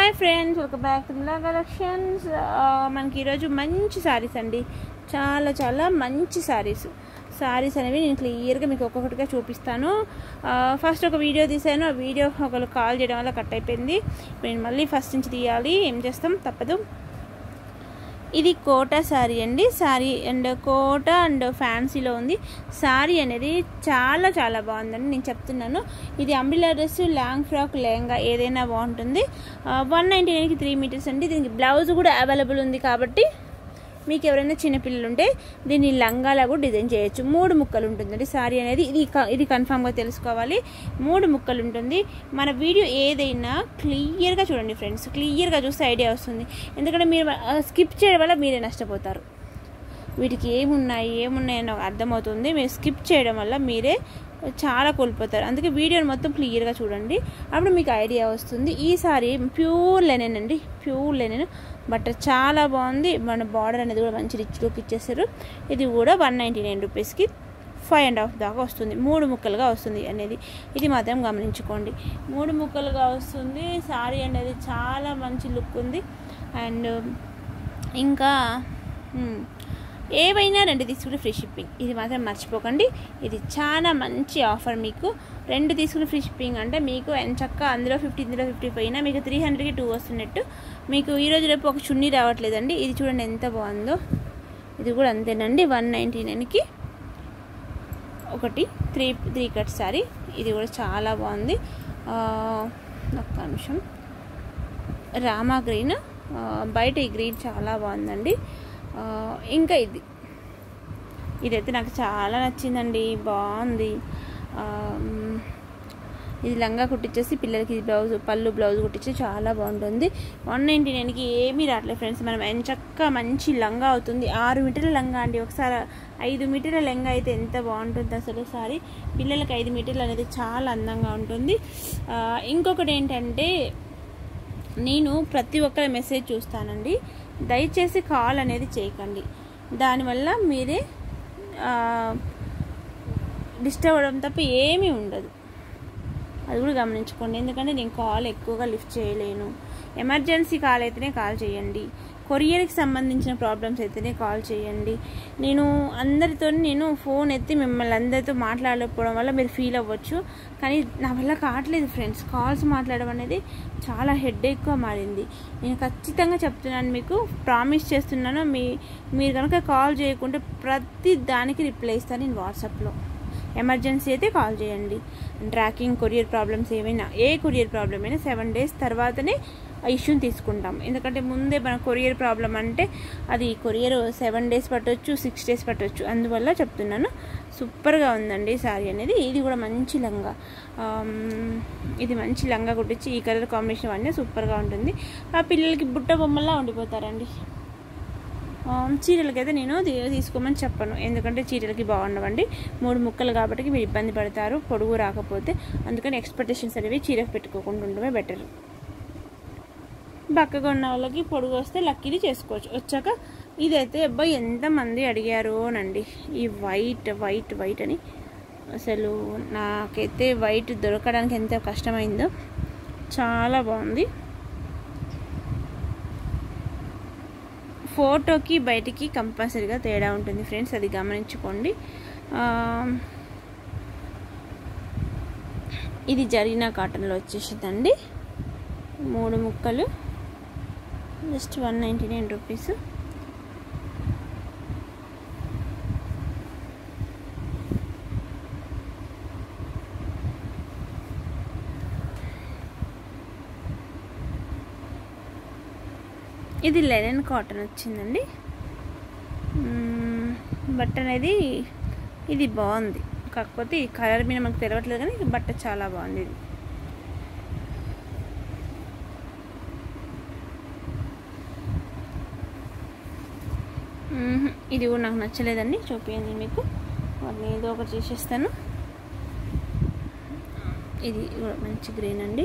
Hi friends welcome back to Mila collections మనకి ఈరోజు మంచి శారీస్ అండి చాలా చాలా మంచి శారీస్ శారీస్ అనేవి నేను క్లియర్గా మీకు ఒక్కొక్కటిగా చూపిస్తాను ఫస్ట్ ఒక వీడియో తీసాను ఆ వీడియో ఒకరు కాల్ చేయడం వల్ల కట్ అయిపోయింది ఇప్పుడు నేను మళ్ళీ ఫస్ట్ నుంచి తీయాలి ఏం చేస్తాం తప్పదు ఇది కోట శారీ అండి శారీ అండ్ కోట అండ్ ఫ్యాన్సీలో ఉంది శారీ అనేది చాలా చాలా బాగుందండి నేను చెప్తున్నాను ఇది umbrella dress long frock lehenga ఏదైనా బాగుంటుంది వన్ నైంటీ నైన్కి త్రీ మీటర్స్ అండి దీనికి బ్లౌజ్ కూడా అవైలబుల్ ఉంది కాబట్టి మీకు ఎవరైనా చిన్నపిల్లలు ఉంటే దీన్ని లంగాలా కూడా డిజైన్ చేయొచ్చు మూడు ముక్కలు ఉంటుందండి సారీ అనేది ఇది ఇది కన్ఫామ్గా తెలుసుకోవాలి మూడు ముక్కలు ఉంటుంది మన వీడియో ఏదైనా క్లియర్గా చూడండి ఫ్రెండ్స్ క్లియర్గా చూస్తే ఐడియా వస్తుంది ఎందుకంటే మీరు స్కిప్ చేయడం వల్ల మీరే నష్టపోతారు వీటికి ఏమున్నాయి ఏమున్నాయి అని అర్థమవుతుంది మీరు స్కిప్ చేయడం వల్ల మీరే చాలా కోల్పోతారు అందుకే వీడియోని మొత్తం క్లియర్గా చూడండి అప్పుడు మీకు ఐడియా వస్తుంది ఈసారి ప్యూర్ లెనెన్ అండి ప్యూర్ లెనెన్ బట్ చాలా బాగుంది మన బార్డర్ అనేది కూడా మంచి రిచ్ లుక్ ఇచ్చేసారు ఇది కూడా వన్ నైంటీ నైన్ రూపీస్కి ఫైవ్ అండ్ హాఫ్ దాకా వస్తుంది మూడు ముక్కలుగా వస్తుంది అనేది ఇది మాత్రం గమనించుకోండి మూడు ముక్కలుగా వస్తుంది సారీ అనేది చాలా మంచి లుక్ ఉంది అండ్ ఇంకా ఏవైనా రెండు తీసుకుంటే ఫ్రీ షిప్పింగ్ ఇది మాత్రం మర్చిపోకండి ఇది చాలా మంచి ఆఫర్ మీకు రెండు తీసుకుని ఫ్రీ షిప్పింగ్ అంటే మీకు చక్క అందులో ఫిఫ్టీ ఇందులో ఫిఫ్టీ పోయినా మీకు త్రీ హండ్రెడ్కి టూ వస్తున్నట్టు మీకు ఈరోజు రేపు ఒక చున్నీ రావట్లేదండి ఇది చూడండి ఎంత బాగుందో ఇది కూడా అంతేనండి వన్ నైంటీ నైన్కి ఒకటి త్రీ త్రీ కట్ సారీ ఇది కూడా చాలా బాగుంది ఒక్క నిమిషం రామా గ్రీన్ బయట ఈ గ్రీన్ చాలా బాగుందండి ఇంకా ఇది ఇదైతే నాకు చాలా నచ్చిందండి బాగుంది ఇది లంగా కుట్టించేసి పిల్లలకి బ్లౌజ్ పళ్ళు బ్లౌజ్ కుట్టించి చాలా బాగుంటుంది వన్ నైంటీ నైన్కి ఏమీ రావట్లేదు ఫ్రెండ్స్ మనం ఎంచక్క మంచి లంగా అవుతుంది ఆరు మీటర్ల లంగా అండి ఒకసారి ఐదు మీటర్ల లంగా అయితే ఎంత బాగుంటుంది అసలు సారీ పిల్లలకి ఐదు మీటర్లు అనేది చాలా అందంగా ఉంటుంది ఇంకొకటి ఏంటంటే నేను ప్రతి ఒక్కరి మెసేజ్ చూస్తానండి దయచేసి కాల్ అనేది చేయకండి దానివల్ల మీరే డిస్టర్బ్ అవ్వడం తప్ప ఏమీ ఉండదు అది కూడా గమనించుకోండి ఎందుకంటే నేను కాల్ ఎక్కువగా లిఫ్ట్ చేయలేను ఎమర్జెన్సీ కాల్ అయితేనే కాల్ చేయండి కొరియర్కి సంబంధించిన ప్రాబ్లమ్స్ అయితేనే కాల్ చేయండి నేను అందరితో నేను ఫోన్ ఎత్తి మిమ్మల్ని అందరితో మాట్లాడకపోవడం వల్ల మీరు ఫీల్ అవ్వచ్చు కానీ నా వల్ల కావట్లేదు ఫ్రెండ్స్ కాల్స్ మాట్లాడడం అనేది చాలా హెడ్ఏక్గా మారింది నేను ఖచ్చితంగా చెప్తున్నాను మీకు ప్రామిస్ చేస్తున్నాను మీ మీరు కనుక కాల్ చేయకుంటే ప్రతి దానికి రిప్లై ఇస్తాను నేను వాట్సాప్లో ఎమర్జెన్సీ అయితే కాల్ చేయండి ట్రాకింగ్ కొరియర్ ప్రాబ్లమ్స్ ఏమైనా ఏ కొరియర్ ప్రాబ్లమ్ అయినా సెవెన్ డేస్ తర్వాతనే ఇష్యూని తీసుకుంటాం ఎందుకంటే ముందే మన కొరియర్ ప్రాబ్లం అంటే అది కొరియర్ సెవెన్ డేస్ పట్టవచ్చు సిక్స్ డేస్ పట్టవచ్చు అందువల్ల చెప్తున్నాను సూపర్గా ఉందండి శారీ అనేది ఇది కూడా మంచి లంగా ఇది మంచి లంగా కుట్టించి ఈ కలర్ కాంబినేషన్ అన్నీ సూపర్గా ఉంటుంది ఆ పిల్లలకి బుట్ట బొమ్మల్లా ఉండిపోతారండి చీరలకైతే నేను తీసుకోమని చెప్పను ఎందుకంటే చీరలకి బాగుండవండి మూడు ముక్కలు కాబట్టి మీరు ఇబ్బంది పడతారు పొడుగు రాకపోతే అందుకని ఎక్స్పెక్టేషన్స్ అనేవి చీరకు పెట్టుకోకుండా ఉండడమే బెటర్ బక్కగా ఉన్న వాళ్ళకి పొడుగు వస్తే లక్కీని చేసుకోవచ్చు వచ్చాక ఇదైతే అబ్బాయి ఎంతమంది అడిగారు అనండి ఈ వైట్ వైట్ వైట్ అని అసలు నాకైతే వైట్ దొరకడానికి ఎంత కష్టమైందో చాలా బాగుంది ఫోటోకి బయటికి కంపల్సరీగా తేడా ఉంటుంది ఫ్రెండ్స్ అది గమనించుకోండి ఇది జరిగిన కాటన్లో వచ్చేసిందండి మూడు ముక్కలు just one ninety nine rupees ఇది లెనెన్ కాటన్ వచ్చిందండి బట్ట అనేది ఇది బాగుంది కాకపోతే ఈ కలర్ మీద మనకు తెలవట్లేదు కానీ బట్ట చాలా బాగుంది ఇది ఇది కూడా నాకు నచ్చలేదండి చూపించండి మీకు వాటిని ఏదో ఒకటి చేసేస్తాను ఇది కూడా మంచి గ్రీన్ అండి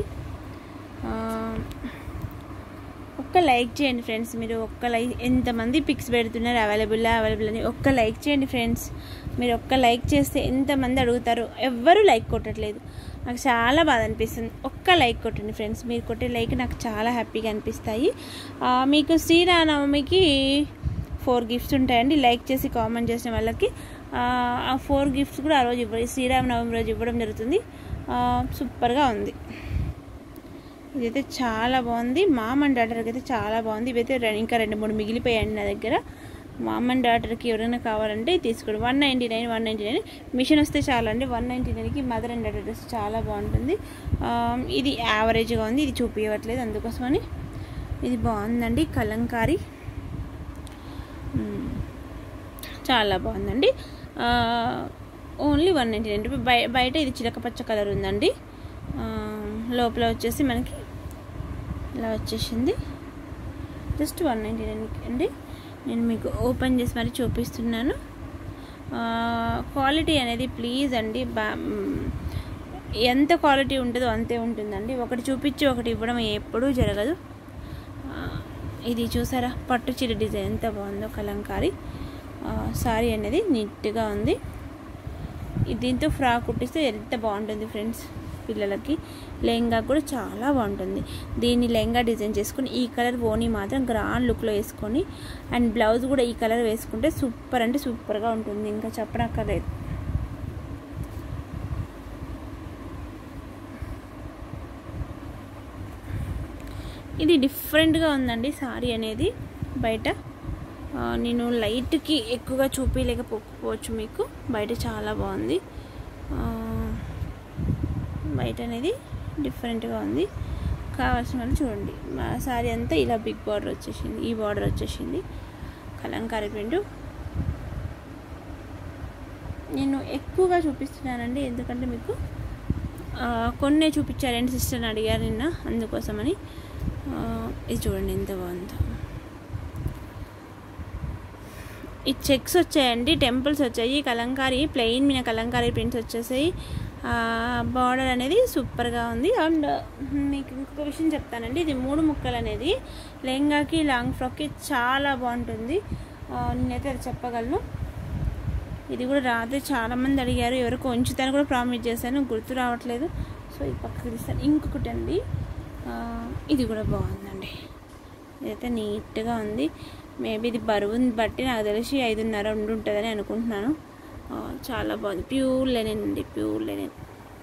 ఒక్క లైక్ చేయండి ఫ్రెండ్స్ మీరు ఒక్క లైక్ ఎంతమంది పిక్స్ పెడుతున్నారు అవైలబుల్ అవైలబుల్ అని ఒక్క లైక్ చేయండి ఫ్రెండ్స్ మీరు ఒక్క లైక్ చేస్తే ఎంతమంది అడుగుతారు ఎవ్వరూ లైక్ కొట్టట్లేదు నాకు చాలా బాధ అనిపిస్తుంది ఒక్క లైక్ కొట్టండి ఫ్రెండ్స్ మీరు కొట్టే లైక్ నాకు చాలా హ్యాపీగా అనిపిస్తాయి ఆ, మీకు శ్రీరామనవమికి ఫోర్ గిఫ్ట్స్ ఉంటాయండి లైక్ చేసి కామెంట్ చేసిన వాళ్ళకి ఆ, ఆ ఫోర్ గిఫ్ట్స్ కూడా ఆ రోజు ఇవ్వ శ్రీరామనవమి రోజు ఇవ్వడం జరుగుతుంది ఆ, సూపర్గా ఉంది ఇదైతే చాలా బాగుంది మామ్ అండ్ డాటర్కి అయితే చాలా బాగుంది ఇవైతే రె- ఇంకా రెండు మూడు మిగిలిపోయాయండి నా దగ్గర మామ్ అండ్ డాటర్కి ఎవరైనా కావాలంటే తీసుకోండి one ninety nine one ninety nine మిషన్ వస్తే చాలండి వన్ నైంటీ నైన్కి మదర్ అండ్ డాటర్ డ్రెస్ చాలా బాగుంటుంది ఆ, ఇది యావరేజ్గా ఉంది ఇది చూపించట్లేదు అందుకోసమని ఇది బాగుందండి కలంకారీ మ్మ్. చాలా బాగుందండి ఆ, only one ninety nine rupee బయ బయట ఇది చిలక పచ్చ కలర్ ఉందండి ఆ, లోపల వచ్చేసి మనకి ఇలా వచ్చేసింది జస్ట్ వన్ నైంటీ నైన్ అండి నేను మీకు ఓపెన్ చేసి మరి చూపిస్తున్నాను క్వాలిటీ అనేది ప్లీజ్ అండి బా మ్, ఎంత క్వాలిటీ ఉంటుందో అంతే ఉంటుందండి ఒకటి చూపించి ఒకటి ఇవ్వడం ఎప్పుడూ జరగదు ఆ, ఇది చూసారా పట్టు చీర డిజైన్ ఎంత బాగుందో కలంకారీ సారీ అనేది నీట్గా ఉంది ఇది దీంతో ఫ్రాక్ కుట్టిస్తే ఎంత బాగుంటుంది ఫ్రెండ్స్ పిల్లలకి లెహంగా కూడా చాలా బాగుంటుంది దీన్ని లెహంగా డిజైన్ చేసుకొని ఈ కలర్ ఓని మాత్రం గ్రాండ్ లుక్లో వేసుకొని అండ్ బ్లౌజ్ కూడా ఈ కలర్ వేసుకుంటే సూపర్ అంటే సూపర్గా ఉంటుంది ఇంకా చెప్పనక్కర్లేదు ఇది డిఫరెంట్గా ఉందండి సారీ అనేది బయట ఆ, నేను లైట్కి ఎక్కువగా చూపించలేకపోవచ్చు మీకు బయట చాలా బాగుంది ఆ, బయట అనేది డిఫరెంట్గా ఉంది కావాల్సిన వాళ్ళు చూడండి మా సారీ అంతా ఇలా బిగ్ బార్డర్ వచ్చేసింది ఈ బార్డర్ వచ్చేసింది కలంకారీ ప్రింట్ నేను ఎక్కువగా చూపిస్తున్నానండి ఎందుకంటే మీకు ఆ, కొన్నే చూపించారండి సిస్టర్ని అడిగారు నిన్న అందుకోసమని ఆ, ఇది చూడండి ఎంత బాగుందో ఈ చెక్స్ వచ్చాయండి టెంపుల్స్ వచ్చాయి కలంకారీ ప్లెయిన్ మీద కలంకారీ ప్రింట్స్ వచ్చేసాయి బార్డర్ అనేది సూపర్గా ఉంది అండ్ మీకు ఇంకొక విషయం చెప్తానండి ఇది మూడు ముక్కలు అనేది లెహంగాకి లాంగ్ ఫ్రాక్కి చాలా బాగుంటుంది ఆ, నేనైతే అది చెప్పగలను ఇది కూడా రాత్రి చాలామంది అడిగారు ఎవరికి ఉంచుతాను కూడా ప్రామిస్ చేశాను గుర్తు రావట్లేదు సో ఇది పక్కకి తీస్తాను ఇంకొకటి అండి ఆ, ఇది కూడా బాగుందండి ఇదైతే నీట్గా ఉంది మేబీ ఇది బరువుని బట్టి నాకు తెలిసి ఐదున్నర ఉండి ఉంటుందని అనుకుంటున్నాను ఆ, చాలా బాగుంది ప్యూర్ లెనిన్ అండి ప్యూర్ లెనిన్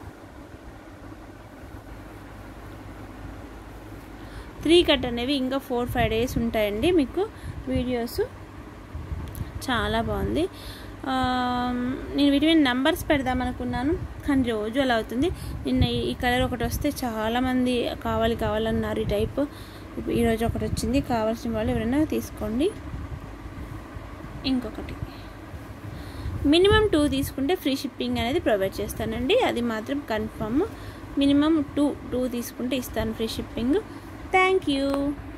త్రీ కట్ అనేవి ఇంకా ఫోర్ ఫైవ్ డేస్ ఉంటాయండి మీకు వీడియోస్ చాలా బాగుంది ఆ, నేను వీటి మీద నంబర్స్ పెడదాం అనుకున్నాను కానీ రోజు అలా అవుతుంది నిన్న ఈ- ఈ కలర్ ఒకటి వస్తే చాలామంది కావాలి కావాలన్నారు ఈ టైప్ ఇప్పుడు ఈరోజు ఒకటి వచ్చింది కావాల్సిన వాళ్ళు ఎవరైనా తీసుకోండి ఇంకొకటి మినిమం టూ తీసుకుంటే ఫ్రీ షిప్పింగ్ అనేది ప్రొవైడ్ చేస్తానండి అది మాత్రం కన్ఫర్మ్ మినిమం టూ టూ తీసుకుంటే ఇస్తాను ఫ్రీ షిప్పింగ్ థ్యాంక్ యూ